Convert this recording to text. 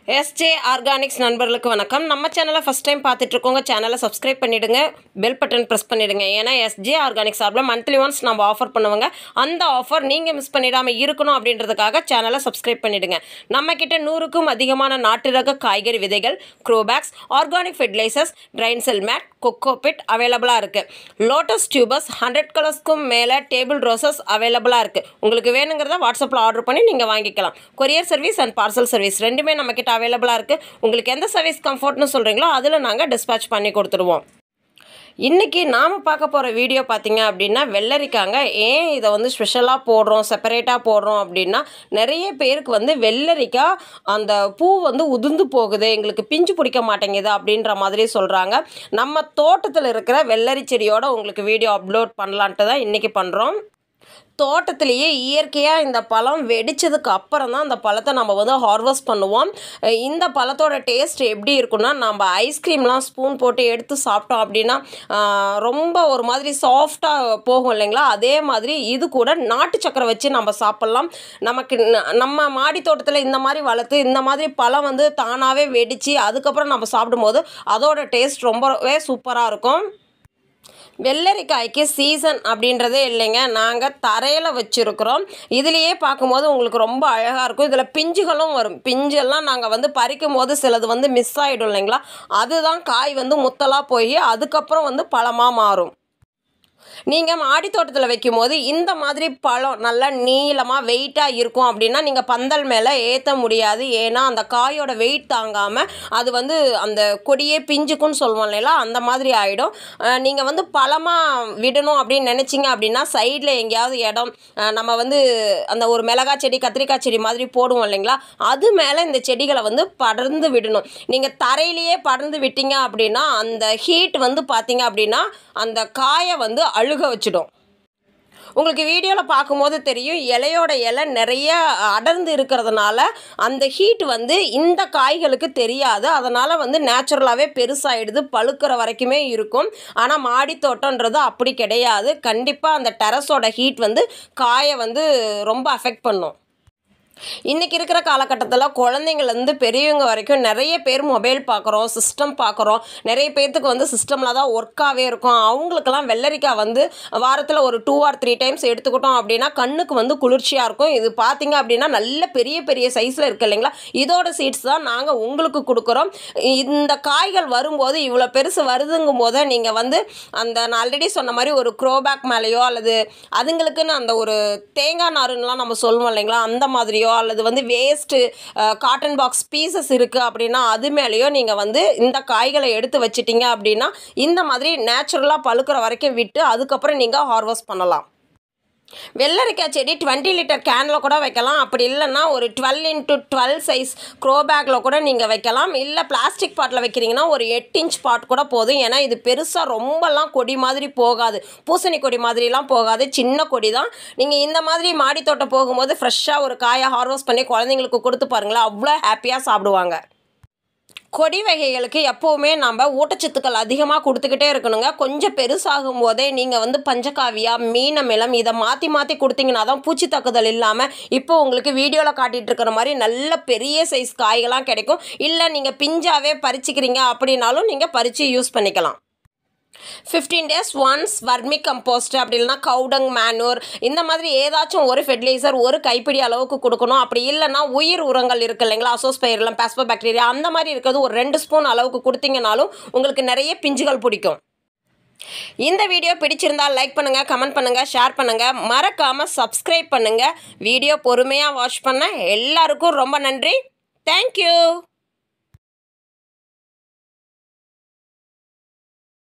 SJ organics நண்பர்களுக்கு வணக்கம் நம்ம சேனலை ஃபஸ்ட் டைம் பார்த்துட்டு இருக்கோங்க சேனலை சப்ஸ்கிரைப் பண்ணிவிடுங்க பெல் பட்டன் ப்ரெஸ் பண்ணிவிடுங்க ஏன்னா எஸ்ஜே ஆர்கானிக் சார்பில் மந்த்லி ஒன்ஸ் நம்ம ஆஃபர் பண்ணுவோங்க அந்த ஆஃபர் நீங்கள் மிஸ் பண்ணிடாமல் இருக்கணும் அப்படின்றதுக்காக சேனலை சப்ஸ்கிரைப் பண்ணிவிடுங்க நம்மக்கிட்ட நூறுக்கும் அதிகமான நாட்டு ரக காய்கறி விதைகள் grow bags organic fertilisers drain cell mat cocopeat அவைலபிளாக இருக்குது லோட்டஸ் டியூபர்ஸ் ஹண்ட்ரட் கலர்ஸ்க்கும் மேலே டேபிள் ரோசஸ் அவைலபிளாக இருக்குது உங்களுக்கு வேணுங்கிறத வாட்ஸ்அப்பில் ஆர்டர் பண்ணி நீங்கள் வாங்கிக்கலாம் courier service and parcel service ரெண்டுமே நம்மக்கிட்ட அவைலபிளாக இருக்குது உங்களுக்கு எந்த சர்வீஸ் கம்ஃபர்ட்னு சொல்கிறீங்களோ அதில் நாங்கள் டிஸ்பேச் பண்ணி கொடுத்துருவோம் இன்றைக்கி நாம் பார்க்க போகிற வீடியோ பார்த்தீங்க அப்படின்னா வெள்ளரிக்காங்க ஏன் இதை வந்து ஸ்பெஷலாக போடுறோம் செப்பரேட்டாக போடுறோம் அப்படின்னா நிறைய பேருக்கு வந்து வெள்ளரிக்காய் அந்த பூ வந்து உதிர்ந்து போகுது எங்களுக்கு பிஞ்சு பிடிக்க மாட்டேங்குது அப்படின்ற மாதிரி சொல்கிறாங்க நம்ம தோட்டத்தில் இருக்கிற வெள்ளரி செடியோட உங்களுக்கு வீடியோ அப்லோட் பண்ணலான்ட்டு தான் இன்றைக்கி பண்ணுறோம் தோட்டத்திலேயே இயற்கையாக இந்த பழம் வெடித்ததுக்கு அப்புறம் தான் அந்த பழத்தை நம்ம வந்து ஹார்வெஸ்ட் பண்ணுவோம் அஹ் இந்த பழத்தோட டேஸ்ட் எப்படி இருக்குன்னா நம்ம ஐஸ்கிரீம்லாம் ஸ்பூன் போட்டு எடுத்து சாப்பிட்டோம் அப்படின்னா ஆஹ் ரொம்ப ஒரு மாதிரி சாஃப்டாக போகும் இல்லைங்களா அதே மாதிரி இது கூட நாட்டு சக்கரை வச்சு நம்ம சாப்பிட்லாம் நமக்கு ந- நம்ம மாடி தோட்டத்தில் இந்த மாதிரி வளர்த்து இந்த மாதிரி பழம் வந்து தானாகவே வெடித்து அதுக்கப்புறம் நம்ம சாப்பிடும்போது அதோட டேஸ்ட் ரொம்பவே சூப்பராக இருக்கும் வெள்ளரிக்காய்க்கு சீசன் அப்படின்றதே இல்லைங்க நாங்கள் தரையில் வச்சுருக்குறோம் இதுலேயே பார்க்கும்போது உங்களுக்கு ரொம்ப அழகாக இருக்கும் இதில் பிஞ்சுகளும் வரும் பிஞ்செல்லாம் நாங்கள் வந்து பறிக்கும் போது சிலது வந்து மிஸ் ஆகிடும் இல்லைங்களா அதுதான் காய் வந்து முத்தலாக போய் அதுக்கப்புறம் வந்து பழமாக மாறும் நீங்கள் மாடி தோட்டத்தில் வைக்கும் போது இந்த மாதிரி பழம் நல்லா நீளமாக வெயிட்டாக இருக்கும் அப்படின்னா நீங்கள் பந்தல் மேலே ஏற்ற முடியாது ஏன்னா அந்த காயோட வெயிட் தாங்காமல் அது வந்து அந்த கொடியே பிஞ்சுக்குன்னு சொல்லுவோம் இல்லைங்களா அந்த மாதிரி ஆகிடும் நீங்கள் வந்து பழமாக விடணும் அப்படின்னு நினச்சிங்க அப்படின்னா சைடில் எங்கேயாவது இடம் அஹ், நம்ம வந்து அந்த ஒரு மிளகாய் செடி கத்திரிக்காய் செடி மாதிரி போடுவோம் இல்லைங்களா அது மேலே இந்த செடிகளை வந்து படர்ந்து விடணும் நீங்கள் தரையிலேயே படர்ந்து விட்டீங்க அப்படின்னா அந்த ஹீட் வந்து பார்த்தீங்க அப்படின்னா அந்த காயை வந்து அழுக வச்சிடும் உங்களுக்கு வீடியோவில் பார்க்கும்போது தெரியும் இலையோட இலை நிறைய அடர்ந்து இருக்கிறதுனால அந்த ஹீட் வந்து இந்த காய்களுக்கு தெரியாது அதனால் வந்து நேச்சுரலாகவே பெருசாகிடுது பழுக்கிற வரைக்குமே இருக்கும் ஆனால் மாடி தோட்டம்ன்றது அப்படி கிடையாது கண்டிப்பாக அந்த டெரஸோட ஹீட் வந்து காயை வந்து ரொம்ப அஃபெக்ட் பண்ணும் இன்றைக்கி இருக்கிற காலகட்டத்தில் குழந்தைங்கள்லேருந்து பெரியவங்க வரைக்கும் நிறைய பேர் மொபைல் பார்க்குறோம் சிஸ்டம் பார்க்குறோம் நிறைய பேர்த்துக்கு வந்து சிஸ்டமில் தான் ஒர்க்காகவே இருக்கும் அவங்களுக்கெல்லாம் வெள்ளரிக்காய் வந்து வாரத்தில் ஒரு டூ ஆர் த்ரீ டைம்ஸ் எடுத்துக்கிட்டோம் அப்படின்னா கண்ணுக்கு வந்து குளிர்ச்சியாக இருக்கும் இது பார்த்தீங்க அப்படின்னா நல்ல பெரிய பெரிய சைஸில் இருக்கு இல்லைங்களா இதோட சீட்ஸ் தான் நாங்கள் உங்களுக்கு கொடுக்குறோம் இந்த காய்கள் வரும்போது இவ்வளோ பெருசு வருதுங்கும் போது நீங்கள் வந்து அந்த நான் ஆல்ரெடி சொன்ன மாதிரி ஒரு க்ரோபேக் மேலேயோ அல்லது அதுங்களுக்குன்னு அந்த ஒரு தேங்காய் நாருன்னெலாம் நம்ம சொல்லுவோம் இல்லைங்களா அந்த மாதிரியோ அல்லது வந்து வேஸ்ட்டு காட்டன் பாக்ஸ் பீசஸ் இருக்குது அப்படின்னா அது மேலேயோ நீங்கள் வந்து இந்த காய்களை எடுத்து வச்சிட்டீங்க அப்படின்னா இந்த மாதிரி நேச்சுரலாக பழுக்கிற வரைக்கும் விட்டு அதுக்கப்புறம் நீங்கள் ஹார்வெஸ்ட் பண்ணலாம் வெள்ளரிக்காய் செடி டுவெண்ட்டி லிட்டர் கேனில் கூட வைக்கலாம் அப்படி இல்லைன்னா ஒரு twelve into twelve size grow பேக்கில் கூட நீங்கள் வைக்கலாம் இல்லை பிளாஸ்டிக் பாட்டில் வைக்கிறீங்கன்னா ஒரு எட்டு இன்ச் பாட் கூட போதும் ஏன்னா இது பெருசாக ரொம்பலாம் கொடி மாதிரி போகாது பூசணி கொடி மாதிரிலாம் போகாது சின்ன கொடி தான் நீங்கள் இந்த மாதிரி மாடி தோட்டம் போகும்போது ஃப்ரெஷ்ஷாக ஒரு காயை ஹார்வெஸ்ட் பண்ணி குழந்தைங்களுக்கு கொடுத்து பாருங்களேன் அவ்வளோ ஹாப்பியாக சாப்பிடுவாங்க கொடி வகைகளுக்கு எப்போவுமே நம்ம ஊட்டச்சத்துக்கள் அதிகமாக கொடுத்துக்கிட்டே இருக்கணுங்க கொஞ்சம் பெருசாகும் போதே நீங்கள் வந்து பஞ்சகாவியா மீனமிலம் இதை மாற்றி மாற்றி கொடுத்தீங்கன்னா தான் பூச்சி தாக்குதல் இல்லாமல் இப்போ உங்களுக்கு வீடியோவில் காட்டிகிட்டு இருக்கிற மாதிரி நல்ல பெரிய சைஸ் காய்களாம் கிடைக்கும் இல்லை நீங்கள் பிஞ்சாவே பறிச்சுக்கிறீங்க அப்படின்னாலும் நீங்கள் பறித்து யூஸ் பண்ணிக்கலாம் fifteen days once vermicompost அப்படி இல்லைனா கவுடங் மேனூர் இந்த மாதிரி ஏதாச்சும் ஒரு ஃபெர்டிலைசர் ஒரு கைப்பிடி அளவுக்கு கொடுக்கணும் அப்படி இல்லைன்னா உயிர் உரங்கள் இருக்கு இல்லைங்களா அசோஸ்பைரலம் பாஸ்போ பாக்டீரியா அந்த மாதிரி இருக்கிறது ஒரு ரெண்டு ஸ்பூன் அளவுக்கு கொடுத்தீங்கனாலும் உங்களுக்கு நிறைய பிஞ்சுகள் பிடிக்கும் இந்த வீடியோ பிடிச்சிருந்தா லைக் பண்ணுங்கள் கமெண்ட் பண்ணுங்கள் ஷேர் பண்ணுங்கள் மறக்காமல் சப்ஸ்கிரைப் பண்ணுங்கள் வீடியோ பொறுமையாக வாட்ச் பண்ண எல்லாருக்கும் ரொம்ப நன்றி தேங்க்யூ